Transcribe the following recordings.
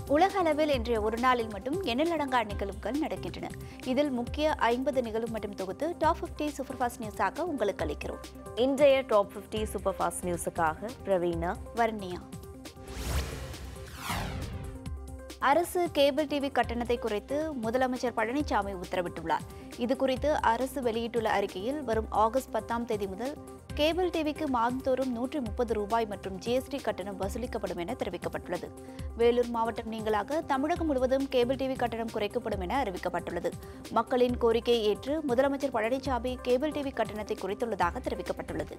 உலக அளவில் இன்றைய ஒரு நாளில் மட்டும் எண்ணிலடங்கா நிகழ்வுகள் நடக்கின்றன இதில் முக்கிய ஐம்பது நிகழ்வு மட்டும் தொகுத்து டாப் 50 சூப்பர் ஃபாஸ்ட் நியூஸாக உங்களுக்கு அளிக்கிறோம் இன்றைய டாப் 50 சூப்பர் ஃபாஸ்ட் நியூஸுக்காக பிரவீனா வர்ணியா அரசு கேபிள் டிவி கட்டணத்தை குறைத்து முதலமைச்சர் பழனிசாமி உத்தரவிட்டுள்ளார் இது குறித்து அரசு வெளியிட்டுள்ள அறிக்கையில் வரும் ஆகஸ்ட் பத்தாம் தேதி முதல் கேபிள் டிவிக்கு மாதந்தோறும் நூற்றி முப்பது ரூபாய் மற்றும் ஜிஎஸ்டி கட்டணம் வசூலிக்கப்படும் என தெரிவிக்கப்பட்டுள்ளது வேலூர் மாவட்டம் நீங்களாக தமிழகம் முழுவதும் கேபிள் டிவி கட்டணம் குறைக்கப்படும் என அறிவிக்கப்பட்டுள்ளது மக்களின் கோரிக்கையை ஏற்று முதலமைச்சர் பழனிசாமி கேபிள் டிவி கட்டணத்தை குறைத்துள்ளதாக தெரிவிக்கப்பட்டுள்ளது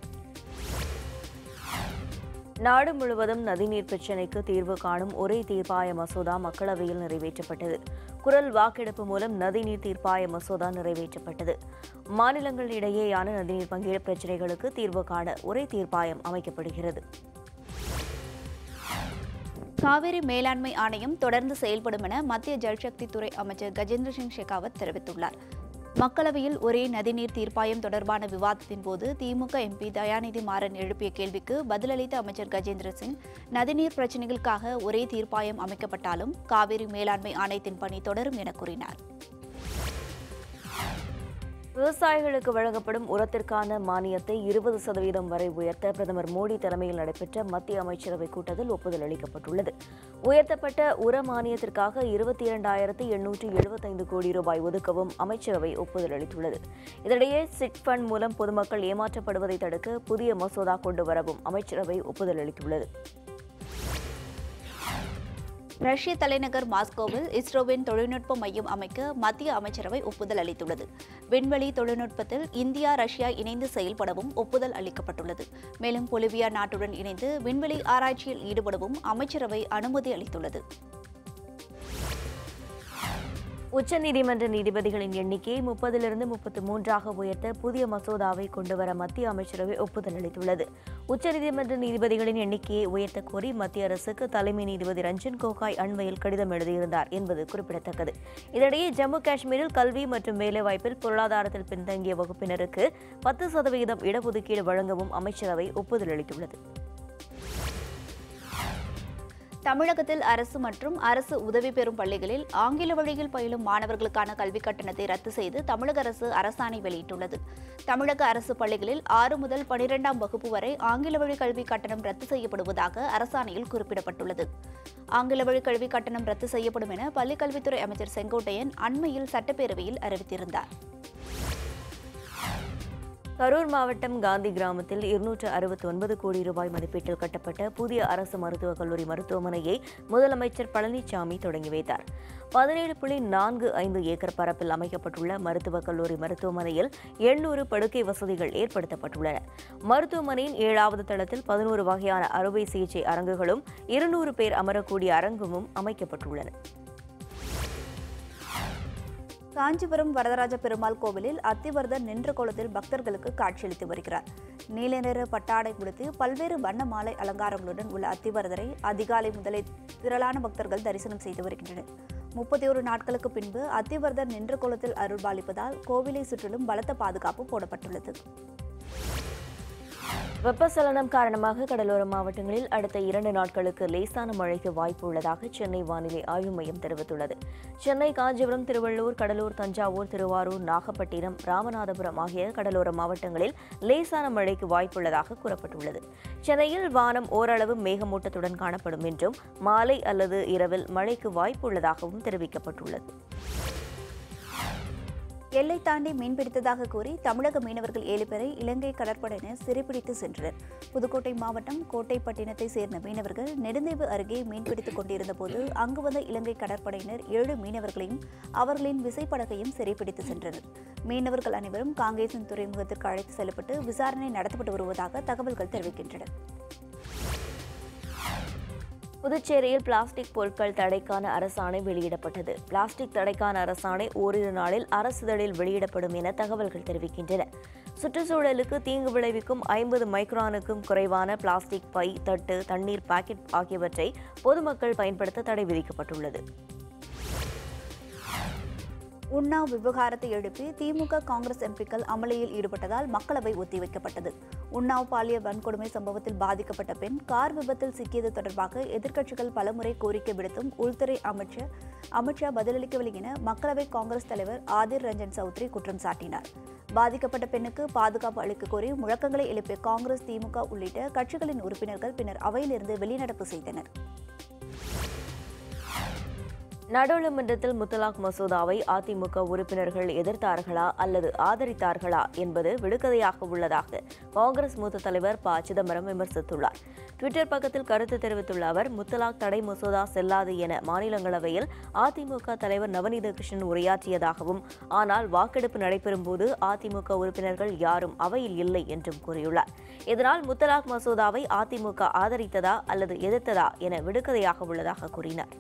நாடு முழுவதும் நதிநீர் பிரச்சினைக்கு தீர்வு காணும் ஒரே தீர்ப்பாய மசோதா மக்களவையில் நிறைவேற்றப்பட்டது குரல் வாக்கெடுப்பு மூலம் நதிநீர் தீர்ப்பாய மசோதா நிறைவேற்றப்பட்டது மாநிலங்கள் இடையேயான நதிநீர் பங்கீடு பிரச்சினைகளுக்கு தீர்வு காண ஒரே தீர்ப்பாயம் அமைக்கப்படுகிறது காவிரி மேலாண்மை ஆணையம் தொடர்ந்து செயல்படும் என மத்திய ஜல்சக்தி துறை அமைச்சர் கஜேந்திர சிங் ஷெகாவத் தெரிவித்துள்ளார் மக்களவையில் ஒரே நதிநீர் தீர்ப்பாயம் தொடர்பான விவாதத்தின் போது திமுக எம்பி தயாநிதி மாறன் எழுப்பிய கேள்விக்கு பதிலளித்த அமைச்சர் கஜேந்திர சிங் நதிநீர் பிரச்சினைகளுக்காக ஒரே தீர்ப்பாயம் அமைக்கப்பட்டாலும் காவிரி மேலாண்மை ஆணையத்தின் பணி தொடரும் என கூறினார் விவசாயிகளுக்கு வழங்கப்படும் உரத்திற்கான மானியத்தை இருபது சதவீதம் வரை உயர்த்த பிரதமர் மோடி தலைமையில் நடைபெற்ற மத்திய அமைச்சரவைக் கூட்டத்தில் ஒப்புதல் அளிக்கப்பட்டுள்ளது உயர்த்தப்பட்ட உர மானியத்திற்காக இருபத்தி இரண்டாயிரத்து எண்ணூற்று எழுபத்தைந்து கோடி ரூபாய் ஒதுக்கவும் அமைச்சரவை ஒப்புதல் அளித்துள்ளது இதனிடையே சிட் ஃபண்ட் மூலம் பொதுமக்கள் ஏமாற்றப்படுவதை தடுக்க புதிய மசோதா கொண்டு வரவும் அமைச்சரவை ஒப்புதல் அளித்துள்ளது ரஷ்ய தலைநகர் மாஸ்கோவில் இஸ்ரோவின் தொழில்நுட்ப மையம் அமைக்க மத்திய அமைச்சரவை ஒப்புதல் அளித்துள்ளது விண்வெளி தொழில்நுட்பத்தில் இந்தியா ரஷ்யா இணைந்து செயல்படவும் ஒப்புதல் அளிக்கப்பட்டுள்ளது மேலும் பொலிவியா நாட்டுடன் இணைந்து விண்வெளி ஆராய்ச்சியில் ஈடுபடவும் அமைச்சரவை அனுமதி அளித்துள்ளது உச்சநீதிமன்ற நீதிபதிகளின் எண்ணிக்கையை முப்பதிலிருந்து முப்பத்து மூன்றாக உயர்த்த புதிய மசோதாவை கொண்டுவர மத்திய அமைச்சரவை ஒப்புதல் அளித்துள்ளது உச்சநீதிமன்ற நீதிபதிகளின் எண்ணிக்கையை உயர்த்த கோரி மத்திய அரசுக்கு தலைமை நீதிபதி ரஞ்சன் கோகாய் அண்மையில் கடிதம் எழுதியிருந்தார் என்பது குறிப்பிடத்தக்கது இதனிடையே ஜம்மு காஷ்மீரில் கல்வி மற்றும் வேலைவாய்ப்பில் பொருளாதாரத்தில் பின்தங்கிய வகுப்பினருக்கு பத்து சதவீதம் இடஒதுக்கீடு வழங்கவும் அமைச்சரவை ஒப்புதல் அளித்துள்ளது தமிழகத்தில் அரசு மற்றும் அரசு உதவி பெறும் பள்ளிகளில் ஆங்கில வழியில் பயிலும் மாணவர்களுக்கான கல்விக் கட்டணத்தை ரத்து செய்து தமிழக அரசு அரசாணை வெளியிட்டுள்ளது தமிழக அரசு பள்ளிகளில் ஆறு முதல் பனிரெண்டாம் வகுப்பு வரை ஆங்கில வழி கல்வி கட்டணம் ரத்து செய்யப்படுவதாக அரசாணையில் குறிப்பிடப்பட்டுள்ளது ஆங்கில வழி கல்வி கட்டணம் ரத்து செய்யப்படும் என பள்ளிக்கல்வித்துறை அமைச்சர் செங்கோட்டையன் அண்மையில் சட்டப்பேரவையில் அறிவித்திருந்தார் கரூர் மாவட்டம் காந்தி கிராமத்தில் இருநூற்று அறுபத்தி ஒன்பது கோடி ரூபாய் மதிப்பீட்டில் கட்டப்பட்ட புதிய அரசு மருத்துவக் கல்லூரி மருத்துவமனையை முதலமைச்சர் பழனிசாமி தொடங்கி வைத்தார் பதினேழு புள்ளி நான்கு ஐந்து ஏக்கர் பரப்பில் அமைக்கப்பட்டுள்ள மருத்துவக் கல்லூரி மருத்துவமனையில் எண்ணூறு படுக்கை வசதிகள் ஏற்படுத்தப்பட்டுள்ளன மருத்துவமனையின் ஏழாவது தளத்தில் பதினோரு வகையான அறுவை சிகிச்சை அரங்குகளும் இருநூறு பேர் அமரக்கூடிய அரங்கமும் அமைக்கப்பட்டுள்ளன காஞ்சிபுரம் வரதராஜ பெருமாள் கோவிலில் அத்திவரதர் நின்ற கோலத்தில் பக்தர்களுக்கு காட்சியளித்து வருகிறார் நீல நிற பட்டாடை கொடுத்து பல்வேறு வண்ண மாலை அலங்காரங்களுடன் உள்ள அத்திவரதரை அதிகாலை முதலே திரளான பக்தர்கள் தரிசனம் செய்து வருகின்றனர் முப்பத்தி ஒரு நாட்களுக்கு பின்பு அத்திவரதர் நின்ற கோலத்தில் அருள்பாலிப்பதால் கோவிலை சுற்றிலும் பலத்த பாதுகாப்பு போடப்பட்டுள்ளது வெப்பச்சலனம் காரணமாக கடலோர மாவட்டங்களில் அடுத்த இரண்டு நாட்களுக்கு லேசான மழைக்கு வாய்ப்பு உள்ளதாக சென்னை வானிலை ஆய்வு மையம் தெரிவித்துள்ளது சென்னை காஞ்சிபுரம் திருவள்ளூர் கடலூர் தஞ்சாவூர் திருவாரூர் நாகப்பட்டினம் ராமநாதபுரம் ஆகிய கடலோர மாவட்டங்களில் லேசான மழைக்கு வாய்ப்புள்ளதாக கூறப்பட்டுள்ளது சென்னையில் வானம் ஓரளவு மேகமூட்டத்துடன் காணப்படும் என்றும் மாலை அல்லது இரவில் மழைக்கு வாய்ப்புள்ளதாகவும் தெரிவிக்கப்பட்டுள்ளது எல்லை தாண்டி மீன்பிடித்ததாக கூறி தமிழக மீனவர்கள் ஏழு பேரை இலங்கை கடற்படையினர் சிறைப்பிடித்து சென்றனர் புதுக்கோட்டை மாவட்டம் கோட்டைப்பட்டினத்தை சேர்ந்த மீனவர்கள் நெடுந்தீவு அருகே மீன்பிடித்துக் கொண்டிருந்த போது அங்கு வந்த இலங்கை கடற்படையினர் ஏழு மீனவர்களையும் அவர்களின் விசைப்படகையும் சிறைப்பிடித்து சென்றனர் மீனவர்கள் அனைவரும் காங்கேசன் துறைமுகத்திற்கு அழைத்து செல்லப்பட்டு விசாரணை நடத்தப்பட்டு வருவதாக தகவல்கள் தெரிவிக்கின்றன புதுச்சேரியில் பிளாஸ்டிக் பொருட்கள் தடைக்கான அரசாணை வெளியிடப்பட்டது பிளாஸ்டிக் தடைக்கான அரசாணை ஓரிரு நாளில் அரசிதழில் வெளியிடப்படும் என தகவல்கள் தெரிவிக்கின்றன சுற்றுச்சூழலுக்கு தீங்கு விளைவிக்கும் ஐம்பது மைக்ரானுக்கும் குறைவான பிளாஸ்டிக் பை தட்டு தண்ணீர் பாக்கெட் ஆகியவற்றை பொதுமக்கள் பயன்படுத்த தடை விதிக்கப்பட்டுள்ளது உன்னாவ் விவகாரத்தை எழுப்பி திமுக காங்கிரஸ் எம்பிக்கள் அமளியில் ஈடுபட்டதால் மக்களவை ஒத்திவைக்கப்பட்டது உன்னாவ் பாலிய வன்கொடுமை சம்பவத்தில் பாதிக்கப்பட்ட பெண் கார் விபத்தில் சிக்கியது தொடர்பாக எதிர்க்கட்சிகள் பலமுறை கோரிக்கை விடுத்தும் உள்துறை அமைச்சர் அமித்ஷா பதிலளிக்கவில்லை என மக்களவை காங்கிரஸ் தலைவர் ஆதிர் ரஞ்சன் சௌத்ரி குற்றம் சாட்டினார் பாதிக்கப்பட்ட பெண்ணுக்கு பாதுகாப்பு அளிக்க கோரி முழக்கங்களை எழுப்பிய காங்கிரஸ் திமுக உள்ளிட்ட கட்சிகளின் உறுப்பினர்கள் பின்னர் அவையிலிருந்து வெளிநடப்பு செய்தனர் நாடாளுமன்றத்தில் முத்தலாக் மசோதாவை அதிமுக உறுப்பினர்கள் எதிர்த்தார்களா அல்லது ஆதரித்தார்களா என்பது விடுகதையாக உள்ளதாக காங்கிரஸ் மூத்த தலைவர் ப சிதம்பரம் விமர்சித்துள்ளார் ட்விட்டர் பக்கத்தில் கருத்து தெரிவித்துள்ள அவர் முத்தலாக் தடை மசோதா செல்லாது என மாநிலங்களவையில் அதிமுக தலைவர் நவநீத கிருஷ்ணன் உரையாற்றியதாகவும் ஆனால் வாக்கெடுப்பு நடைபெறும் போது அதிமுக உறுப்பினர்கள் யாரும் அவையில் இல்லை என்றும் கூறியுள்ளார் இதனால் முத்தலாக் மசோதாவை அதிமுக ஆதரித்ததா அல்லது எதிர்த்ததா என விடுகதையாக உள்ளதாக கூறினார்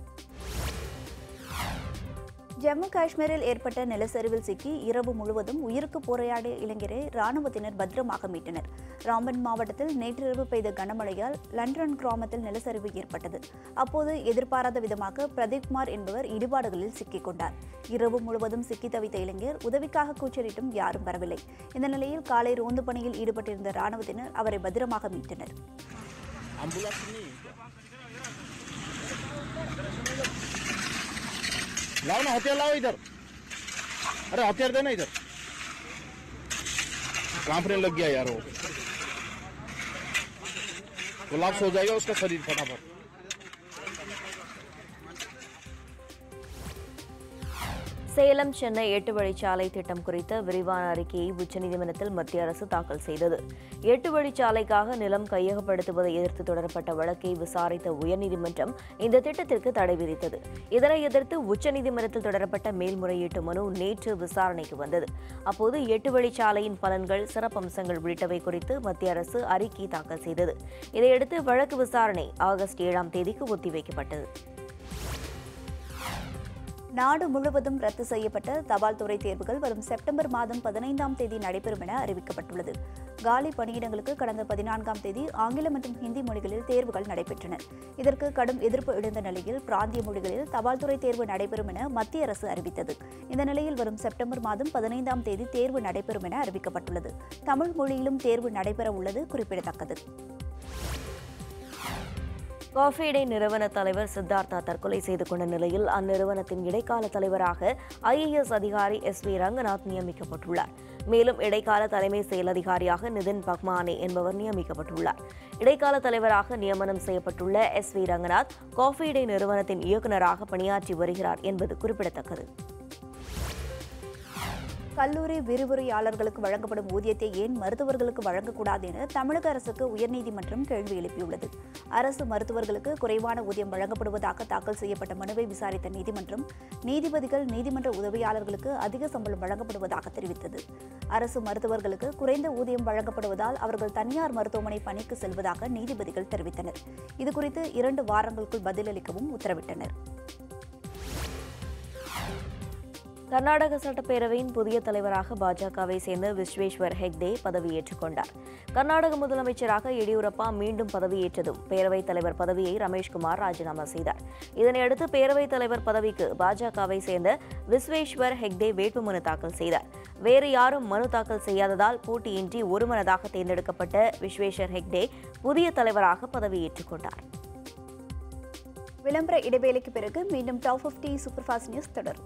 ஜம்மு காஷ்மீரில் ஏற்பட்ட நிலச்சரிவில் சிக்கி இரவு முழுவதும் உயிருக்கு போராடிய இளைஞரை ராணுவத்தினர் பத்திரமாக மீட்டனர் ராம்பன் மாவட்டத்தில் நேற்றிரவு பெய்த கனமழையால் லண்டன் கிராமத்தில் நிலச்சரிவு ஏற்பட்டது அப்போது எதிர்பாராத விதமாக பிரதீப்குமார் என்பவர் இடிபாடுகளில் சிக்கிக் கொண்டார் இரவு முழுவதும் சிக்கி தவித்த இளைஞர் உதவிக்காக கூச்சலிட்டும் யாரும் வரவில்லை இந்த நிலையில் காலை ரோந்து பணியில் ஈடுபட்டிருந்த ராணுவத்தினர் அவரை பத்திரமாக மீட்டனர் एम्बुलेंस नहीं है क्या? लाओ ना हथियार लाओ इधर अरे हथियार देना इधर कांपने लग गया यार वो कोलाप्स हो जाएगा उसका शरीर फटाफट சேலம் சென்னை எட்டு வழிச்சாலை திட்டம் குறித்த விரிவான அறிக்கையை உச்சநீதிமன்றத்தில் மத்திய அரசு தாக்கல் செய்தது எட்டு வழிச்சாலைக்காக நிலம் கையகப்படுத்துவதை எதிர்த்து தொடரப்பட்ட வழக்கை விசாரித்த உயர்நீதிமன்றம் இந்த திட்டத்திற்கு தடை விதித்தது இதனை எதிர்த்து உச்சநீதிமன்றத்தில் தொடரப்பட்ட மேல்முறையீட்டு மனு நேற்று விசாரணைக்கு வந்தது அப்போது எட்டு வழிச்சாலையின் பலன்கள் சிறப்பம்சங்கள் உள்ளிட்டவை குறித்து மத்திய அரசு அறிக்கை தாக்கல் செய்தது இதையடுத்து வழக்கு விசாரணை ஆகஸ்ட் ஏழாம் தேதிக்கு ஒத்திவைக்கப்பட்டது நாடு முழுவதும் ரத்து செய்யப்பட்ட தபால் துறை தேர்வுகள் வரும் செப்டம்பர் மாதம் பதினைந்தாம் தேதி நடைபெறும் என அறிவிக்கப்பட்டுள்ளது காலி பணியிடங்களுக்கு கடந்த பதினான்காம் தேதி ஆங்கிலம் மற்றும் ஹிந்தி மொழிகளில் தேர்வுகள் நடைபெற்றன இதற்கு கடும் எதிர்ப்பு எழுந்த நிலையில் பிராந்திய மொழிகளில் தபால் துறை தேர்வு நடைபெறும் என மத்திய அரசு அறிவித்தது இந்த நிலையில் வரும் செப்டம்பர் மாதம் பதினைந்தாம் தேதி தேர்வு நடைபெறும் என அறிவிக்கப்பட்டுள்ளது தமிழ் மொழியிலும் தேர்வு நடைபெற உள்ளது குறிப்பிடத்தக்கது காஃபி டே நிறுவன தலைவர் சித்தார்த்தா தற்கொலை செய்து கொண்ட நிலையில் அந்நிறுவனத்தின் இடைக்கால தலைவராக ஐஏஎஸ் அதிகாரி எஸ் வி ரங்கநாத் நியமிக்கப்பட்டுள்ளார் மேலும் இடைக்கால தலைமை செயல் அதிகாரியாக நிதின் பக்மானே என்பவர் நியமிக்கப்பட்டுள்ளார் இடைக்கால தலைவராக நியமனம் செய்யப்பட்டுள்ள S V Ranganath coffee day நிறுவனத்தின் இயக்குநராக பணியாற்றி வருகிறார் என்பது குறிப்பிடத்தக்கது கல்லூரி விரிவுரையாளர்களுக்கு வழங்கப்படும் ஊதியத்தை ஏன் மருத்துவர்களுக்கு வழங்கக்கூடாது என தமிழக அரசுக்கு உயர்நீதிமன்றம் கேள்வி எழுப்பியுள்ளது அரசு மருத்துவர்களுக்கு குறைவான ஊதியம் வழங்கப்படுவதாக தாக்கல் செய்யப்பட்ட மனுவை விசாரித்த நீதிமன்றம் நீதிபதிகள் நீதிமன்ற உதவியாளர்களுக்கு அதிக சம்பளம் வழங்கப்படுவதாக தெரிவித்தது அரசு மருத்துவர்களுக்கு குறைந்த ஊதியம் வழங்கப்படுவதால் அவர்கள் தனியார் மருத்துவமனை பணிக்கு செல்வதாக நீதிபதிகள் தெரிவித்தனர் இதுகுறித்து இரண்டு வாரங்களுக்குள் பதிலளிக்கவும் உத்தரவிட்டனர் கர்நாடக சட்டப்பேரவையின் புதிய தலைவராக பாஜகவை சேர்ந்த விஸ்வேஸ்வர் ஹெக்டே பதவியேற்றுக் கொண்டார் கர்நாடக முதலமைச்சராக எடியூரப்பா மீண்டும் பதவியேற்றதும் பேரவைத் தலைவர் பதவியை ரமேஷ்குமார் ராஜினாமா செய்தார் இதனையடுத்து பேரவைத் தலைவர் பதவிக்கு பாஜகவை சேர்ந்த விஸ்வேஸ்வர் ஹெக்டே வேட்புமனு தாக்கல் செய்தார் வேறு யாரும் மனு தாக்கல் செய்யாததால் போட்டியின்றி ஒருமனதாக தேர்ந்தெடுக்கப்பட்ட விஸ்வேஸ்வர் ஹெக்டே புதிய தலைவராக பதவியேற்றுக் கொண்டார் விளம்பர இடைவேளைக்கு பிறகு மீண்டும் டாப் பிப்டி சூப்பர்ஃபாஸ்ட் நியூஸ் தொடரும்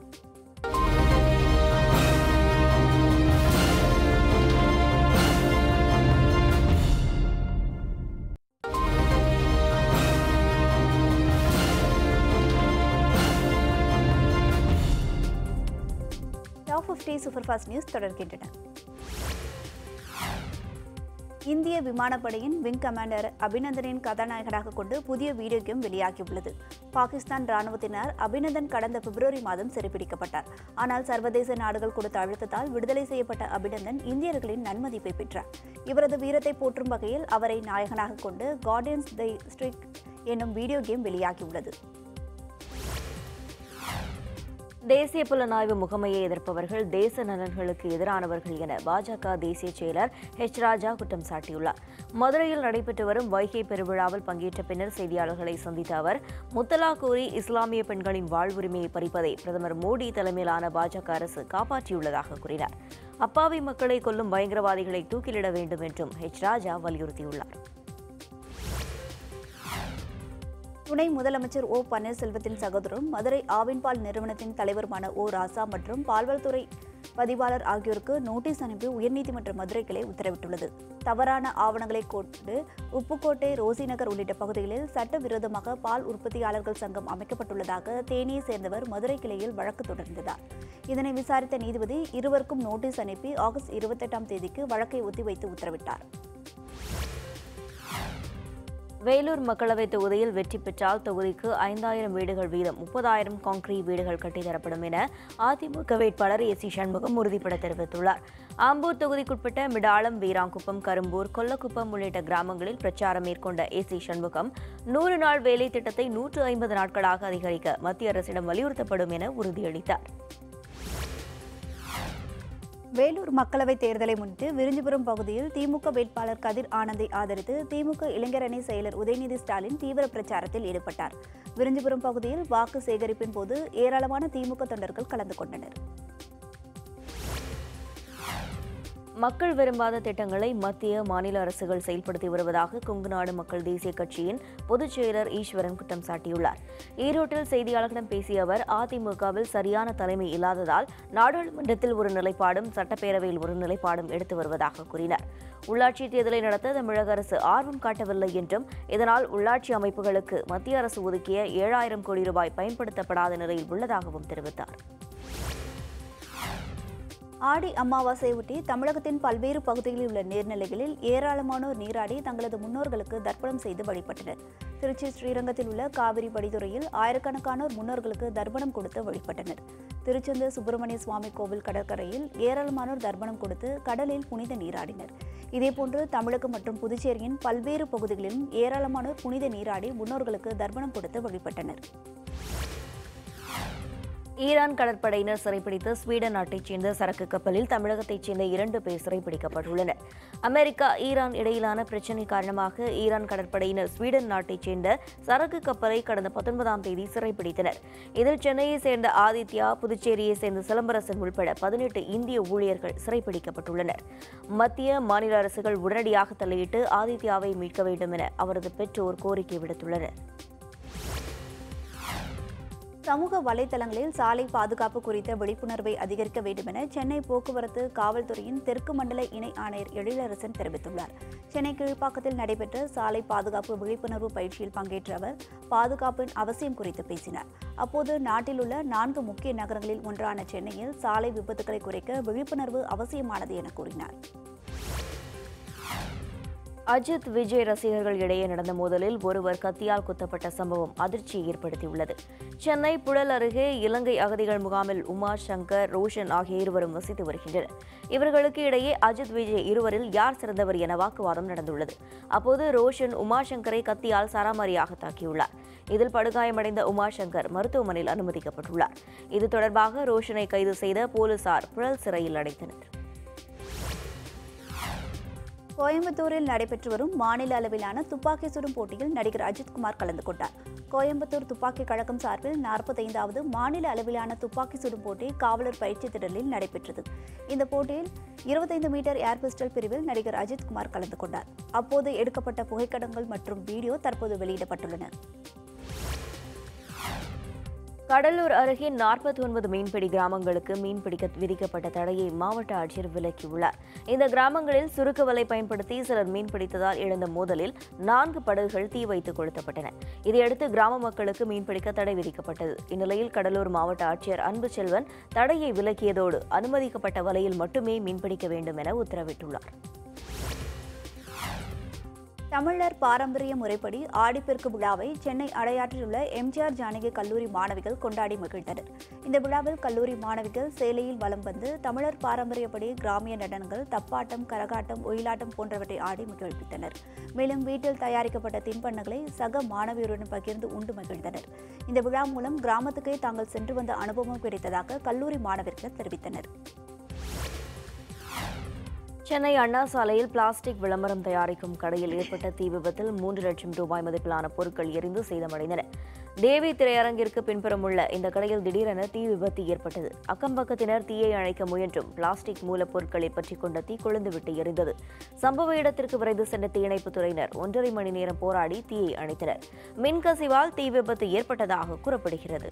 டாப் பிப்டி சூப்பர்ஃபாஸ்ட் நியூஸ் தொடர்கின்றன இந்திய விமானப்படையின் விங் கமாண்டர் அபிநந்தனின் கதாநாயகனாக கொண்டு புதிய வீடியோ கேம் வெளியாகியுள்ளது பாகிஸ்தான் ராணுவத்தினர் அபிநந்தன் கடந்த பிப்ரவரி மாதம் சிறைப்பிடிக்கப்பட்டார் ஆனால் சர்வதேச நாடுகள் கொடுத்த அழுத்தத்தால் விடுதலை செய்யப்பட்ட அபிநந்தன் இந்தியர்களின் நன்மதிப்பை பெற்றார் இவரது வீரத்தை போற்றும் வகையில் அவரை நாயகனாக கொண்டு கார்டியன்ஸ் தி ஸ்ட்ரிக் என்னும் வீடியோ கேம் வெளியாகியுள்ளது தேசிய புலனாய்வு முகமையை எதிர்ப்பவர்கள் தேச நலன்களுக்கு எதிரானவர்கள் என பாஜக தேசிய செயலர் ஹெச் ராஜா குற்றம் சாட்டியுள்ளார் மதுரையில் நடைபெற்று வரும் வைகை பெருவிழாவில் பங்கேற்ற பின்னர் செய்தியாளர்களை சந்தித்த அவர் முத்தலா கூறி இஸ்லாமிய பெண்களின் வாழ்வுரிமையை பறிப்பதை பிரதமர் மோடி தலைமையிலான பாஜக அரசு காப்பாற்றியுள்ளதாக கூறினார் அப்பாவி மக்களை கொல்லும் பயங்கரவாதிகளை தூக்கிலிட வேண்டும் என்றும் ஹெச் ராஜா வலியுறுத்தியுள்ளார் துணை முதலமைச்சர் ஓ பன்னீர்செல்வத்தின் சகோதரரும் மதுரை ஆவின்பால் நிறுவனத்தின் தலைவருமான ஓ ராசா மற்றும் பால்வளத்துறை பதிவாளர் ஆகியோருக்கு நோட்டீஸ் அனுப்பி உயர்நீதிமன்ற மதுரை கிளை உத்தரவிட்டுள்ளது தவறான ஆவணங்களை கொண்டு உப்புக்கோட்டை ரோசிநகர் உள்ளிட்ட பகுதிகளில் சட்டவிரோதமாக பால் உற்பத்தியாளர்கள் சங்கம் அமைக்கப்பட்டுள்ளதாக தேனியை சேர்ந்தவர் மதுரை கிளையில் வழக்கு தொடர்ந்ததார் இதனை விசாரித்த நீதிபதி இருவருக்கும் நோட்டீஸ் அனுப்பி ஆகஸ்ட் இருபத்தெட்டாம் தேதிக்கு வழக்கை ஒத்திவைத்து உத்தரவிட்டார் வேலூர் மக்களவைத் தொகுதியில் வெற்றி பெற்றால் தொகுதிக்கு ஐந்தாயிரம் வீடுகள் வீதம் முப்பதாயிரம் கான்கிரீட் வீடுகள் கட்டித்தரப்படும் என அதிமுக வேட்பாளர் எஸ் சி சண்முகம் உறுதிபட தெரிவித்துள்ளார் ஆம்பூர் தொகுதிக்குட்பட்ட மிடாளம் வீராங்குப்பம் கரும்பூர் கொல்லக்குப்பம் உள்ளிட்ட கிராமங்களில் பிரச்சாரம் மேற்கொண்ட எஸ் சி சண்முகம் நூறு நாள் வேலை திட்டத்தை நூற்று ஐம்பது நாட்களாக அதிகரிக்க மத்திய அரசிடம் வலியுறுத்தப்படும் என உறுதியளித்தார் வேலூர் மக்களவைத் தேர்தலை முன்னிட்டு விருஞ்சிபுரம் பகுதியில் திமுக வேட்பாளர் கதிர் ஆனந்தை ஆதரித்து திமுக இளைஞரணி செயலர் உதயநிதி ஸ்டாலின் தீவிர பிரச்சாரத்தில் ஈடுபட்டார் விருஞ்சிபுரம் பகுதியில் வாக்கு சேகரிப்பின் போது ஏராளமான திமுக தொண்டர்கள் கலந்து கொண்டனர் மக்கள் விரும்பாத திட்டங்களை மத்திய மாநில அரசுகள் செயல்படுத்தி வருவதாக கொங்குநாடு மக்கள் தேசிய கட்சியின் பொதுச் செயலர் ஈஸ்வரன் குற்றம் சாட்டியுள்ளார் ஈரோட்டில் செய்தியாளர்களிடம் பேசிய அவர் அதிமுகவில் சரியான தலைமை இல்லாததால் நாடாளுமன்றத்தில் ஒரு நிலைப்பாடும் சட்டப்பேரவையில் ஒரு நிலைப்பாடும் எடுத்து வருவதாக கூறினார் உள்ளாட்சி தேர்தலை நடத்த தமிழக அரசு ஆர்வம் காட்டவில்லை என்றும் இதனால் உள்ளாட்சி அமைப்புகளுக்கு மத்திய அரசு ஒதுக்கிய ஏழாயிரம் கோடி ரூபாய் பயன்படுத்தப்படாத நிலையில் உள்ளதாகவும் தெரிவித்தார் ஆடி அமாவாசையொட்டி தமிழகத்தின் பல்வேறு பகுதிகளில் உள்ள நீர்நிலைகளில் ஏராளமானோர் நீராடி தங்களது முன்னோர்களுக்கு தர்ப்பணம் செய்து வழிபட்டனர் திருச்சி ஸ்ரீரங்கத்தில் உள்ள காவிரி படித்துறையில் ஆயிரக்கணக்கானோர் முன்னோர்களுக்கு தர்ப்பணம் கொடுத்து வழிபட்டனர் திருச்செந்தூர் சுப்பிரமணிய சுவாமி கோவில் கடற்கரையில் ஏராளமானோர் தர்ப்பணம் கொடுத்து கடலில் புனித நீராடினர் இதேபோன்று தமிழகம் மற்றும் புதுச்சேரியின் பல்வேறு பகுதிகளிலும் ஏராளமானோர் புனித நீராடி முன்னோர்களுக்கு தர்ப்பணம் கொடுத்து வழிபட்டனர் ஈரான் கடற்படையினர் சிறைப்பிடித்த ஸ்வீடன் நாட்டைச் சேர்ந்த சரக்கு கப்பலில் தமிழகத்தைச் சேர்ந்த இரண்டு பேர் சிறைப்பிடிக்கப்பட்டுள்ளனர் அமெரிக்கா ஈரான் இடையிலான பிரச்சினை காரணமாக ஈரான் கடற்படையினர் ஸ்வீடன் நாட்டைச் சேர்ந்த சரக்கு கப்பலை கடந்த பத்தொன்பதாம் தேதி சிறைப்பிடித்தனர் இதில் சென்னையைச் சேர்ந்த ஆதித்யா புதுச்சேரியைச் சேர்ந்த சிலம்பரசன் உள்பட பதினெட்டு இந்திய ஊழியர்கள் சிறைப்பிடிக்கப்பட்டுள்ளனர் மத்திய மாநில அரசுகள் உடனடியாக தலையிட்டு ஆதித்யாவை மீட்க வேண்டும் என அவரது பெற்றோர் கோரிக்கை விடுத்துள்ளனர் சமூக வலைதளங்களில் சாலை பாதுகாப்பு குறித்த விழிப்புணர்வை அதிகரிக்க வேண்டும் என சென்னை போக்குவரத்து காவல்துறையின் தெற்கு மண்டல இணை ஆணையர் எழிலரசன் தெரிவித்துள்ளார் சென்னை கீழ்ப்பாக்கத்தில் நடைபெற்ற சாலை பாதுகாப்பு விழிப்புணர்வு பயிற்சியில் பங்கேற்ற அவர் பாதுகாப்பின் அவசியம் குறித்து பேசினார் அப்போது நாட்டில் உள்ள நான்கு முக்கிய நகரங்களில் ஒன்றான சென்னையில் சாலை விபத்துக்களை குறைக்க விழிப்புணர்வு அவசியமானது என கூறினார் அஜித் விஜய் ரசிகர்கள் இடையே நடந்த மோதலில் ஒருவர் கத்தியால் குத்தப்பட்ட சம்பவம் அதிர்ச்சியை ஏற்படுத்தியுள்ளது சென்னை புழல் அருகே இலங்கை அகதிகள் முகாமில் உமா சங்கர் ரோஷன் ஆகிய இருவரும் வசித்து வருகின்றனர் இவர்களுக்கு இடையே அஜித் விஜய் இருவரில் யார் சிறந்தவர் என வாக்குவாதம் நடந்துள்ளது அப்போது ரோஷன் உமாசங்கரை கத்தியால் சராமரியாக தாக்கியுள்ளார் இதில் படுகாயமடைந்த உமாசங்கர் மருத்துவமனையில் அனுமதிக்கப்பட்டுள்ளார் இது தொடர்பாக ரோஷனை கைது செய்த போலீசார் புழல் சிறையில் அடைத்தனர் கோயம்புத்தூரில் நடைபெற்று வரும் மாநில அளவிலான துப்பாக்கி சுடும் போட்டியில் நடிகர் அஜித்குமார் கலந்து கொண்டார் கோயம்புத்தூர் துப்பாக்கி கழகம் சார்பில் நாற்பத்தைந்தாவது மாநில அளவிலான துப்பாக்கி சுடும் போட்டி காவலர் பயிற்சி திடலில் நடைபெற்றது இந்த போட்டியில் இருபத்தைந்து மீட்டர் ஏர் பிஸ்டல் பிரிவில் நடிகர் அஜித்குமார் கலந்து கொண்டார் அப்போது எடுக்கப்பட்ட புகைப்படங்கள் மற்றும் வீடியோ தற்போது வெளியிடப்பட்டுள்ளன கடலூர் அருகே நாற்பத்தி ஒன்பது மீன்பிடி கிராமங்களுக்கு மீன்பிடிக்க விதிக்கப்பட்ட தடையை மாவட்ட ஆட்சியர் விலக்கியுள்ளார் இந்த கிராமங்களில் சுருக்கு வலை பயன்படுத்தி சிலர் மீன்பிடித்ததால் எழுந்த மோதலில் நான்கு படகுகள் தீ வைத்து கொளுத்தப்பட்டன இதையடுத்து கிராம மக்களுக்கு மீன்பிடிக்க தடை விதிக்கப்பட்டது இந்நிலையில் கடலூர் மாவட்ட ஆட்சியர் அன்பு செல்வன் தடையை விலக்கியதோடு அனுமதிக்கப்பட்ட வலையில் மட்டுமே மீன்பிடிக்க வேண்டும் என உத்தரவிட்டுள்ளார் தமிழர் பாரம்பரிய முறைப்படி ஆடிப்பெருக்கு விழாவை சென்னை அடையாற்றில் உள்ள எம்ஜிஆர் ஜானகி கல்லூரி மாணவிகள் கொண்டாடி மகிழ்ந்தனர் இந்த விழாவில் கல்லூரி மாணவிகள் சேலையில் வலம் வந்து தமிழர் பாரம்பரியப்படி கிராமிய நடனங்கள் தப்பாட்டம் கரகாட்டம் ஒயிலாட்டம் போன்றவற்றை ஆடி மகிழ்வித்தனர் மேலும் வீட்டில் தயாரிக்கப்பட்ட தின்பண்டங்களை சக மாணவியருடன் பகிர்ந்து உண்டு மகிழ்ந்தனர் இந்த விழா மூலம் கிராமத்துக்கே தாங்கள் சென்று வந்த அனுபவம் கிடைத்ததாக கல்லூரி மாணவர்கள் தெரிவித்தனர் சென்னை அண்ணா சாலையில் பிளாஸ்டிக் விளம்பரம் தயாரிக்கும் கடையில் ஏற்பட்ட தீ விபத்தில் மூன்று லட்சம் ரூபாய் மதிப்பிலான பொருட்கள் எரிந்து சேதமடைந்தன தேவி திரையரங்கிற்கு பின்புறம் உள்ள இந்த கடையில் திடீரென தீ விபத்து ஏற்பட்டது அக்கம்பக்கத்தினர் தீயை அணைக்க முயன்றும் பிளாஸ்டிக் மூலப்பொருட்களை பற்றிக் கொண்ட தீ கொழுந்துவிட்டு எரிந்தது சம்பவ இடத்திற்கு விரைந்து சென்ற தீயணைப்புத் துறையினர் ஒன்றரை மணி நேரம் போராடி தீயை அணைத்தனர் மின்கசிவால் தீ விபத்து ஏற்பட்டதாக கூறப்படுகிறது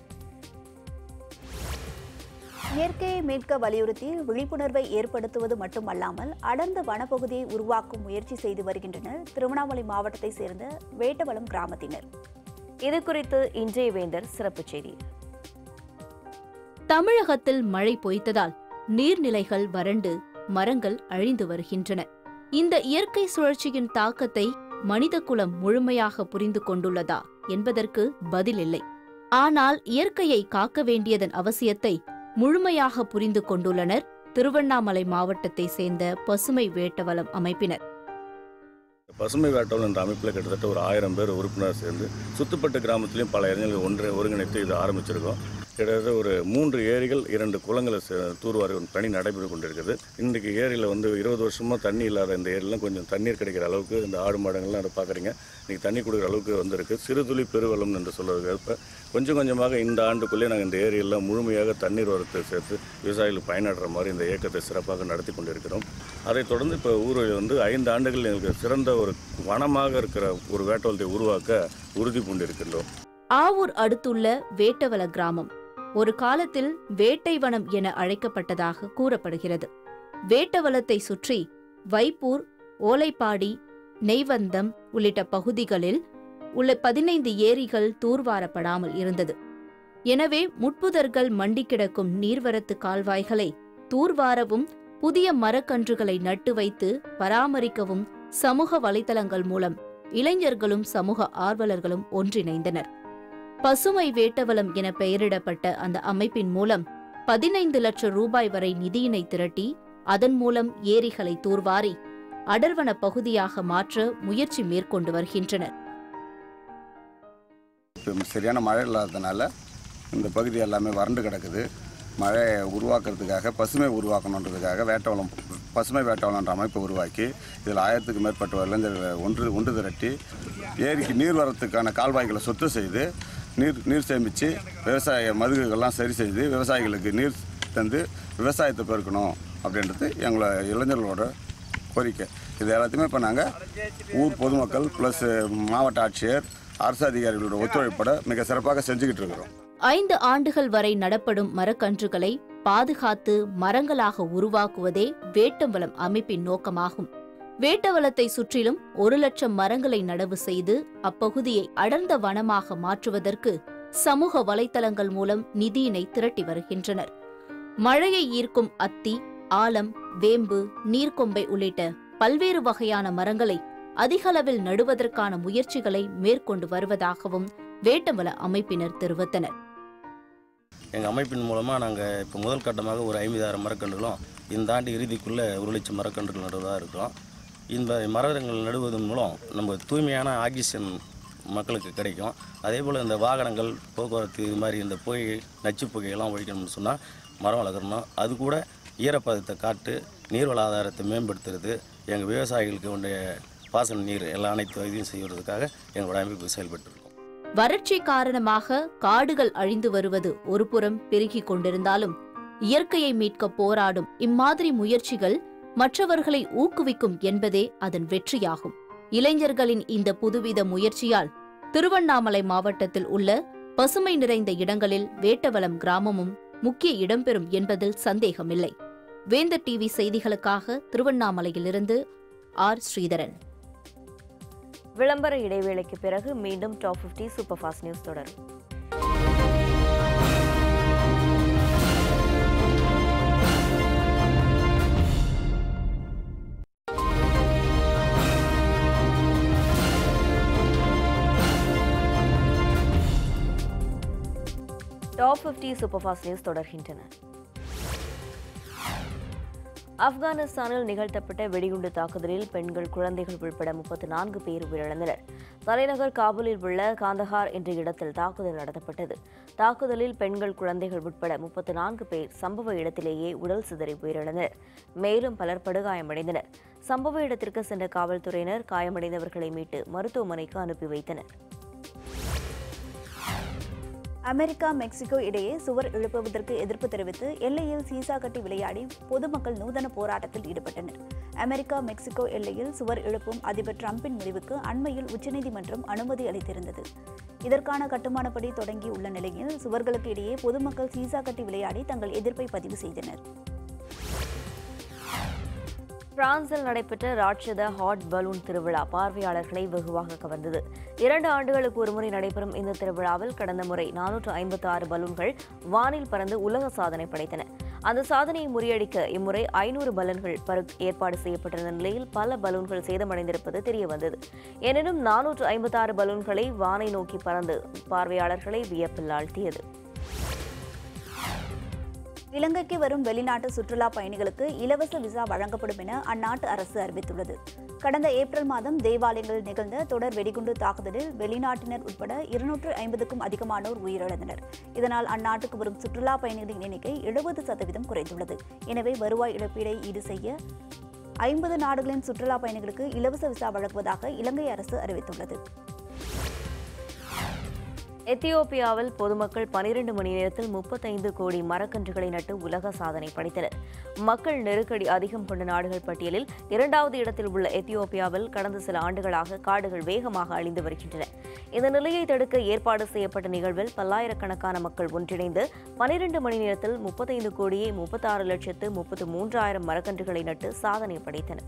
இயற்கையை மீட்க வலியுறுத்தி விழிப்புணர்வை ஏற்படுத்துவது மட்டுமல்லாமல் அடர்ந்த வனப்பகுதியை உருவாக்கும் முயற்சி செய்து வருகின்றனர் திருவண்ணாமலை மாவட்டத்தைச் சேர்ந்த வேட்டவளம் கிராமத்தினர் இது குறித்து இன்றைய வேந்தர் சிறப்புச் செய்தி தமிழகத்தில் மழை பொய்த்ததால் நீர்நிலைகள் வறண்டு மரங்கள் அழிந்து வருகின்றன இந்த இயற்கை சுழற்சியின் தாக்கத்தை மனிதகுலம் முழுமையாக புரிந்து கொண்டுள்ளதா என்பதற்கு பதிலில்லை ஆனால் இயற்கையை காக்க வேண்டியதன் அவசியத்தை முழுமையாக புரிந்து கொண்டுள்ளனர் திருவண்ணாமலை மாவட்டத்தை சேர்ந்த பசுமை வேட்டவலம் அமைப்பினர் பசுமை வேட்டவல் என்ற அமைப்பில் கிட்டத்தட்ட ஒரு ஆயிரம் பேர் உறுப்பினர் சேர்ந்து சுத்துப்பட்டு கிராமத்திலையும் பல இளைஞர்கள் ஒன்று ஒருங்கிணைத்து இது ஆரம்பிச்சிருக்கோம் கிட்டத்தட்ட ஒரு மூன்று ஏரிகள் இரண்டு குளங்களை சே- தூர்வாரி ஒரு பணி நடைபெற்று கொண்டிருக்குது இன்றைக்கு ஏரியில் வந்து இருபது வருஷமாக தண்ணி இல்லாத இந்த ஏரியிலாம் கொஞ்சம் தண்ணீர் கிடைக்கிற அளவுக்கு இந்த ஆடு மாடுகள்லாம் அதை பார்க்குறீங்க இன்றைக்கி தண்ணி கொடுக்குற அளவுக்கு வந்திருக்கு சிறுதுளி பெருவெள்ளம் என்று சொல்வது இப்போ கொஞ்சம் கொஞ்சமாக இந்த ஆண்டுக்குள்ளே நாங்கள் இந்த ஏரியெல்லாம் முழுமையாக தண்ணீர் வரத்தை சேர்த்து விவசாயிகளுக்கு பயனடுற மாதிரி இந்த இயக்கத்தை சிறப்பாக நடத்தி கொண்டிருக்கிறோம் அதைத் தொடர்ந்து இப்போ ஊரில் வந்து ஐந்து ஆண்டுகள் எங்களுக்கு சிறந்த ஒரு வனமாக இருக்கிற ஒரு வேட்டவலத்தை உருவாக்க உறுதி பூண்டிருக்கின்றோம் ஆவூர் அடுத்துள்ள வேட்டவல கிராமம் ஒரு காலத்தில் வேட்டை வனம் என அழைக்கப்பட்டதாக கூறப்படுகிறது வேட்டவலத்தை சுற்றி வைப்பூர் ஓலைப்பாடி நெய்வந்தம் உள்ளிட்ட பகுதிகளில் உள்ள பதினைந்து ஏரிகள் தூர்வாரப்படாமல் இருந்தது எனவே முட்புதர்கள் மண்டி கிடக்கும் நீர்வரத்து கால்வாய்களை தூர்வாரவும் புதிய மரக்கன்றுகளை நட்டு வைத்து பராமரிக்கவும் சமூக வலைதளங்கள் மூலம் இளைஞர்களும் சமூக ஆர்வலர்களும் ஒன்றிணைந்தனர் பசுமை வேட்டவலம் என பெயரிடப்பட்ட அந்த அமைப்பின் மூலம் பதினைந்து லட்சம் ரூபாய் வரை நிதியினை திரட்டி அதன் மூலம் ஏரிகளை தூர்வாரி அடர்வன பகுதியாக மாற்ற முயற்சி மேற்கொண்டு வருகின்றனர் இப்போ சரியான மழை இல்லாததுனால இந்த பகுதி எல்லாமே வறண்டு கிடக்குது மழையை உருவாக்குறதுக்காக பசுமை உருவாக்கணுன்றதுக்காக வேட்டவளம் பசுமை வேட்டவளம்ன்ற அமைப்பை உருவாக்கி இதில் ஆயிரத்துக்கு மேற்பட்ட இளைஞர்களை ஒன்று ஒன்று திரட்டி ஏரிக்கு நீர் வரத்துக்கான கால்வாய்களை சொத்து செய்து நீர் நீர் சேமித்து விவசாய மதுகுகள்லாம் சரி செய்து விவசாயிகளுக்கு நீர் தந்து விவசாயத்தை பெருக்கணும் அப்படின்றது எங்களை இளைஞர்களோட கோரிக்கை இது எல்லாத்தையுமே இப்போ நாங்கள் ஊர் பொதுமக்கள் ப்ளஸ் மாவட்ட ஆட்சியர் அரசு அதிகாரிகளோட ஒத்துழைப்போட மிக சிறப்பாக செஞ்சுக்கிட்டு இருக்கிறோம் ஐந்து ஆண்டுகள் வரை நடப்படும் மரக்கன்றுகளை பாதுகாத்து மரங்களாக உருவாக்குவதே வேட்டவலம் அமைப்பின் நோக்கமாகும் வேட்டவலத்தை சுற்றிலும் ஒரு லட்சம் மரங்களை நடவு செய்து அப்பகுதியை அடர்ந்த வனமாக மாற்றுவதற்கு சமூக வலைத்தளங்கள் மூலம் நிதியினை திரட்டி வருகின்றனர் மழையை ஈர்க்கும் அத்தி ஆலம் வேம்பு நீர்க்கொம்பை உள்ளிட்ட பல்வேறு வகையான மரங்களை அதிகளவில் நடுவதற்கான முயற்சிகளை மேற்கொண்டு வருவதாகவும் வேட்டவல அமைப்பினர் தெரிவித்தனர் எங்கள் அமைப்பின் மூலமாக நாங்கள் இப்போ முதல் கட்டமாக ஒரு ஐம்பதாயிரம் மரக்கன்றுகளும் இந்த ஆண்டு இறுதிக்குள்ளே ஒரு லட்சம் மரக்கன்றுகள் நடுவதாக இருக்கிறோம் இந்த மரங்கள் நடுவதன் மூலம் நம்ம தூய்மையான ஆக்சிஜன் மக்களுக்கு கிடைக்கும் அதே போல் இந்த வாகனங்கள் போக்குவரத்து இது மாதிரி இந்த புகை நச்சு புகையெல்லாம் ஒழிக்கணும்னு சொன்னால் மரம் வளர்க்கணும் அது கூட ஈரப்பதத்தை காட்டு நீர்வள ஆதாரத்தை மேம்படுத்துறது எங்கள் விவசாயிகளுக்கு உடைய பாசன நீர் எல்லா அனைத்து இதையும் செய்வதற்காக எங்களோட அமைப்பு செயல்பட்டு இருக்கோம் வறட்சி காரணமாக காடுகள் அழிந்து வருவது ஒருபுறம் பெருகிக் கொண்டிருந்தாலும் இயற்கையை மீட்க போராடும் இம்மாதிரி முயற்சிகள் மற்றவர்களை ஊக்குவிக்கும் என்பதே அதன் வெற்றியாகும் இளைஞர்களின் இந்த புதுவித முயற்சியால் திருவண்ணாமலை மாவட்டத்தில் உள்ள பசுமை நிறைந்த இடங்களில் வேட்டவலம் கிராமமும் முக்கிய இடம்பெறும் என்பதில் சந்தேகமில்லை வேந்தர் டிவி செய்திகளுக்காக திருவண்ணாமலையிலிருந்து ஆர் ஸ்ரீதரன் விளம்பர இடைவேளைக்கு பிறகு மீண்டும் டாப் 50 சூப்பர் ஃபாஸ்ட் நியூஸ் தொடரும் டாப் 50 சூப்பர் ஃபாஸ்ட் நியூஸ் தொடர்கின்றன ஆப்கானிஸ்தானில் நிகழ்த்தப்பட்ட வெடிகுண்டு தாக்குதலில் பெண்கள் குழந்தைகள் உட்பட முப்பத்து நான்கு பேர் உயிரிழந்தனர் தலைநகர் காபூலில் உள்ள காந்தஹார் என்ற இடத்தில் தாக்குதல் நடத்தப்பட்டது தாக்குதலில் பெண்கள் குழந்தைகள் உட்பட முப்பத்து நான்கு பேர் சம்பவ இடத்திலேயே உடல் சிதறி உயிரிழந்தனர் மேலும் பலர் படுகாயமடைந்தனர் சம்பவ இடத்திற்கு சென்ற காவல்துறையினர் காயமடைந்தவர்களை மீட்டு மருத்துவமனைக்கு அனுப்பி வைத்தனர் அமெரிக்கா மெக்சிகோ இடையே சுவர் எழுப்புவதற்கு எதிர்ப்பு தெரிவித்து எல்லையில் சீசா கட்டி விளையாடி பொதுமக்கள் நூதன போராட்டத்தில் ஈடுபட்டனர் அமெரிக்கா மெக்சிகோ எல்லையில் சுவர் எழுப்பும் அதிபர் டிரம்பின் முடிவுக்கு அண்மையில் உச்சநீதிமன்றம் அனுமதி அளித்திருந்தது இதற்கான கட்டுமானப்படி தொடங்கியுள்ள நிலையில் சுவர்களுக்கு இடையே பொதுமக்கள் சீசா கட்டி விளையாடி தங்கள் எதிர்ப்பை பதிவு செய்தனர் பிரான்சில் நடைபெற்ற ராட்சத ஹாட் பலூன் திருவிழா பார்வையாளர்களை வெகுவாக கவர்ந்தது இரண்டு ஆண்டுகளுக்கு ஒருமுறை நடைபெறும் இந்த திருவிழாவில் கடந்த முறை நானூற்று ஐம்பத்தி ஆறு பலூன்கள் வானில் பறந்து உலக சாதனை படைத்தன அந்த சாதனையை முறியடிக்க இம்முறை ஐநூறு பலூன்கள் பறக்க ஏற்பாடு செய்யப்பட்டிருந்த நிலையில் பல பலூன்கள் சேதமடைந்திருப்பது தெரியவந்தது எனினும் நானூற்று ஐம்பத்தி ஆறு பலூன்களை வானை நோக்கி பறந்து பார்வையாளர்களை வியப்பில் ஆழ்த்தியது இலங்கைக்கு வரும் வெளிநாட்டு சுற்றுலா பயணிகளுக்கு இலவச விசா வழங்கப்படும் என அந்நாட்டு அரசு அறிவித்துள்ளது கடந்த ஏப்ரல் மாதம் தேவாலயங்களில் நிகழ்ந்த தொடர் வெடிகுண்டு தாக்குதலில் வெளிநாட்டினர் உட்பட இருநூற்று ஐம்பதுக்கும் அதிகமானோர் உயிரிழந்தனர் இதனால் அந்நாட்டுக்கு வரும் சுற்றுலா பயணிகளின் எண்ணிக்கை எழுபது சதவீதம் குறைந்துள்ளது எனவே வருவாய் இழப்பீடை ஈடு செய்ய ஐம்பது நாடுகளின் சுற்றுலா பயணிகளுக்கு இலவச விசா வழங்குவதாக இலங்கை அரசு அறிவித்துள்ளது எத்தியோப்பியாவில் பொதுமக்கள் பனிரெண்டு மணி நேரத்தில் முப்பத்தைந்து கோடி மரக்கன்றுகளை நட்டு உலக சாதனை படைத்தனர் மக்கள் நெருக்கடி அதிகம் கொண்ட நாடுகள் பட்டியலில் இரண்டாவது இடத்தில் உள்ள எத்தியோப்பியாவில் கடந்த சில ஆண்டுகளாக காடுகள் வேகமாக அழிந்து வருகின்றன இந்த நிலையை தடுக்க ஏற்பாடு செய்யப்பட்ட நிகழ்வில் பல்லாயிரக்கணக்கான மக்கள் ஒன்றிணைந்து பனிரெண்டு மணி நேரத்தில் முப்பத்தைந்து கோடியே முப்பத்தாறு லட்சத்து முப்பத்து மூன்றாயிரம் மரக்கன்றுகளை நட்டு சாதனை படைத்தனர்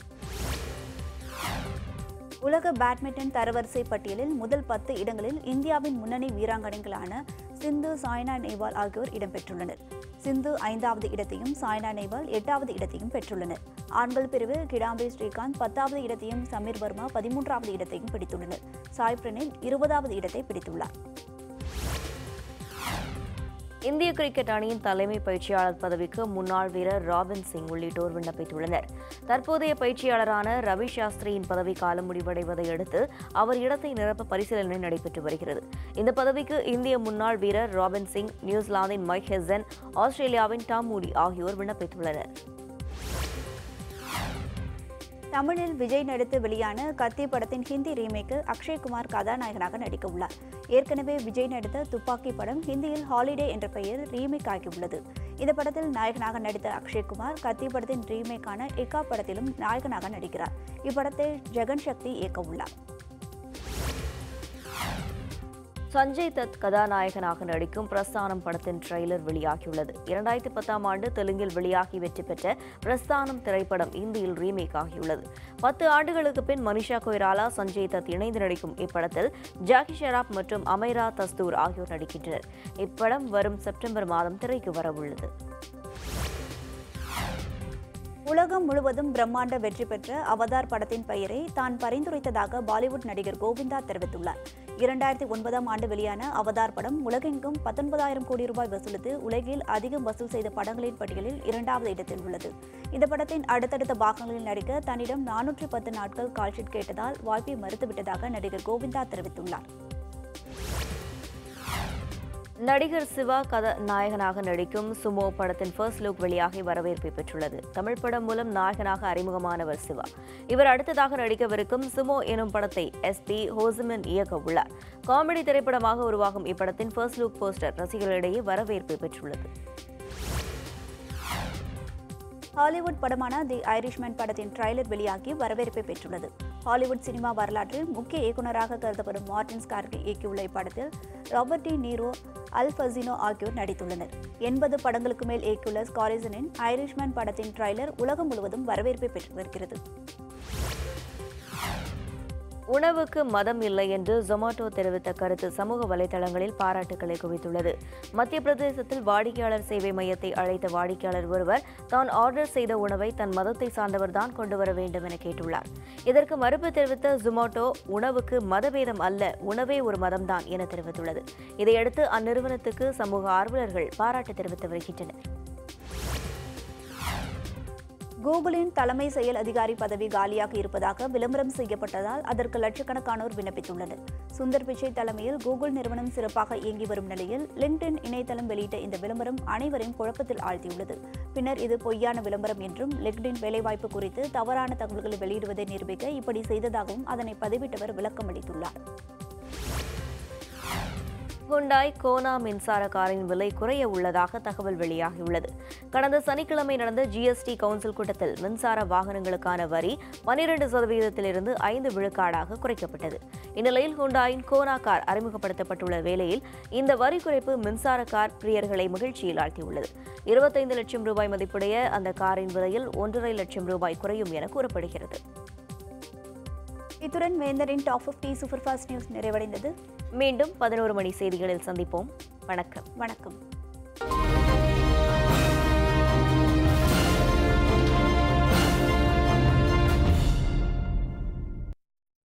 உலக பேட்மிண்டன் தரவரிசை பட்டியலில் முதல் பத்து இடங்களில் இந்தியாவின் முன்னணி வீராங்கனைகளான சிந்து சாய்னா நேவால் ஆகியோர் இடம்பெற்றுள்ளனர் சிந்து ஐந்தாவது இடத்தையும் சாய்னா நேவால் எட்டாவது இடத்தையும் பெற்றுள்ளனர் ஆண்கள் பிரிவு கிடாம்பி ஸ்ரீகாந்த் பத்தாவது இடத்தையும் சமீர் வர்மா பதிமூன்றாவது இடத்தையும் பிடித்துள்ளனர் சாய் பிரணீத் இருபதாவது இடத்தை பிடித்துள்ளார் இந்திய கிரிக்கெட் அணியின் தலைமை பயிற்சியாளர் பதவிக்கு முன்னாள் வீரர் ராபின் சிங் உள்ளிட்டோர் விண்ணப்பித்துள்ளனர் தற்போதைய பயிற்சியாளரான ரவி சாஸ்திரியின் பதவி காலம் முடிவடைவதை அடுத்து அவர் இடத்தை நிரப்ப பரிசீலனை நடைபெற்று வருகிறது இந்த பதவிக்கு இந்திய முன்னாள் வீரர் ராபின் சிங் நியூசிலாந்தின் மைக் ஹெசன் ஆஸ்திரேலியாவின் டாம் மூடி ஆகியோர் விண்ணப்பித்துள்ளனர் தமிழில் விஜய் நடித்து வெளியான கத்தி படத்தின் ஹிந்தி ரீமேக்கு அக்ஷய்குமார் கதாநாயகனாக நடிக்க உள்ளார் ஏற்கனவே விஜய் நடித்த துப்பாக்கி படம் ஹிந்தியில் ஹாலிடே என்ற பெயரில் ரீமேக் ஆகியுள்ளது இந்த படத்தில் நாயகனாக நடித்த அக்ஷய்குமார் கத்தி படத்தின் ரீமேக்கான இக்கா படத்திலும் நாயகனாக நடிக்கிறார் இப்படத்தை ஜெகன் சக்தி இயக்க உள்ளார் சஞ்சய் தத் கதாநாயகனாக நடிக்கும் பிரஸ்தானம் படத்தின் ட்ரெய்லர் வெளியாகியுள்ளது இரண்டாயிரத்தி பத்தாம் ஆண்டு தெலுங்கில் வெளியாகி வெற்றி பெற்ற பிரஸ்தானம் திரைப்படம் இந்தியில் ரீமேக் ஆகியுள்ளது பத்து ஆண்டுகளுக்கு பின் மனிஷா கொய்ராலா சஞ்சய் தத் இணைந்து நடிக்கும் இப்படத்தில் ஜாக்கி ஷெராப் மற்றும் அமைரா தஸ்தூர் ஆகியோர் நடிக்கின்றனர் இப்படம் வரும் செப்டம்பர் மாதம் திரைக்கு வரவுள்ளது உலகம் முழுவதும் பிரம்மாண்ட வெற்றி பெற்ற அவதார் படத்தின் பெயரை தான் பரிந்துரைத்ததாக பாலிவுட் நடிகர் கோவிந்தா தெரிவித்துள்ளார் இரண்டாயிரத்தி ஒன்பதாம் ஆண்டு வெளியான அவதார் படம் உலகெங்கும் பத்தொன்பதாயிரம் கோடி ரூபாய் வசூலித்து உலகில் அதிகம் வசூல் செய்த படங்களின் பட்டியலில் இரண்டாவது இடத்தில் உள்ளது இந்த படத்தின் அடுத்தடுத்த பாகங்களில் நடிக்க தன்னிடம் நானூற்றி பத்து நாட்கள் கால்ஷீட் கேட்டதால் வாய்ப்பை மறுத்துவிட்டதாக நடிகர் கோவிந்தா தெரிவித்துள்ளார் நடிகர் சிவா கதாநாயகனாக நடிக்கும் சுமோ படத்தின் ஃபர்ஸ்ட் லுக் வெளியாகி வரவேற்பை பெற்றுள்ளது தமிழ் படம் மூலம் நாயகனாக அறிமுகமானவர் சிவா இவர் அடுத்ததாக நடிக்கவிருக்கும் சுமோ எனும் படத்தை எஸ்பி ஹோசிமன் இயக்க உள்ளார் காமெடி திரைப்படமாக உருவாகும் இப்படத்தின் ஃபர்ஸ்ட் லுக் போஸ்டர் ரசிகர்களிடையே வரவேற்பை பெற்றுள்ளது ஹாலிவுட் படமான தி ஐரிஷ்மேன் படத்தின் ட்ரைலர் வெளியாகி வரவேற்பை பெற்றுள்ளது ஹாலிவுட் சினிமா வரலாற்றில் முக்கிய இயக்குநராக கருதப்படும் மார்டின் ஸ்கார்கி இயக்கியுள்ள இப்படத்தில் ராபர்ட் டி நீரோ அல் ஃபசினோ ஆகியோர் நடித்துள்ளனர் எண்பது படங்களுக்கு மேல் இயக்கியுள்ள ஸ்காரிசனின் ஐரிஷ்மேன் படத்தின் ட்ரைலர் உலகம் முழுவதும் வரவேற்பை பெற்று வருகிறது உணவுக்கு மதம் இல்லை என்று ஜொமாட்டோ தெரிவித்த கருத்து சமூக வலைதளங்களில் பாராட்டுக்களை குவித்துள்ளது மத்திய பிரதேசத்தில் வாடிக்கையாளர் சேவை மையத்தை அழைத்த வாடிக்கையாளர் ஒருவர் தான் ஆர்டர் செய்த உணவை தன் மதத்தை சார்ந்தவர்தான் கொண்டு வர வேண்டும் என கேட்டுள்ளார் இதற்கு மறுப்பு தெரிவித்த ஜொமாட்டோ உணவுக்கு மதபேதம் அல்ல உணவே ஒரு மதம்தான் என தெரிவித்துள்ளது இதையடுத்து அந்நிறுவனத்துக்கு சமூக ஆர்வலர்கள் பாராட்டு தெரிவித்து வருகின்றனர் கூகுளின் தலைமை செயல் அதிகாரி பதவி காலியாக இருப்பதாக விளம்பரம் செய்யப்பட்டதால் அதற்கு லட்சக்கணக்கானோர் விண்ணப்பித்துள்ளனர் சுந்தர் பிச்சை தலைமையில் கூகுள் நிறுவனம் சிறப்பாக இயங்கி வரும் நிலையில் லிங்க்டின் இணையதளம் வெளியிட்ட இந்த விளம்பரம் அனைவரையும் குழப்பத்தில் ஆழ்த்தியுள்ளது பின்னர் இது பொய்யான விளம்பரம் என்றும் லிங்க்டின் வேலைவாய்ப்பு குறித்து தவறான தகவல்களை வெளியிடுவதை நிரூபிக்க இப்படி செய்ததாகவும் அதனை பதிவிட்டவர் விளக்கம் அளித்துள்ளார் ஹுண்டாய் கோனா மின்சார காரின் விலை குறைய உள்ளதாக தகவல் வெளியாகியுள்ளது கடந்த சனிக்கிழமை நடந்த ஜிஎஸ்டி கவுன்சில் கூட்டத்தில் மின்சார வாகனங்களுக்கான வரி பனிரெண்டு சதவீதத்திலிருந்து ஐந்து விழுக்காடாக குறைக்கப்பட்டது இந்நிலையில் ஹுண்டாயின் கோனா கார் அறிமுகப்படுத்தப்பட்டுள்ள வேளையில் இந்த வரி குறைப்பு மின்சார கார் பிரியர்களை மகிழ்ச்சியில் ஆழ்த்தியுள்ளது இருபத்தைந்து லட்சம் ரூபாய் மதிப்புடைய அந்த காரின் விலையில் ஒன்றரை லட்சம் ரூபாய் குறையும் என கூறப்படுகிறது இத்துடன் வேந்தரின் top fifty super fast news நிறைவடைந்தது மீண்டும் பதினோரு மணி செய்திகளில் சந்திப்போம் வணக்கம் வணக்கம்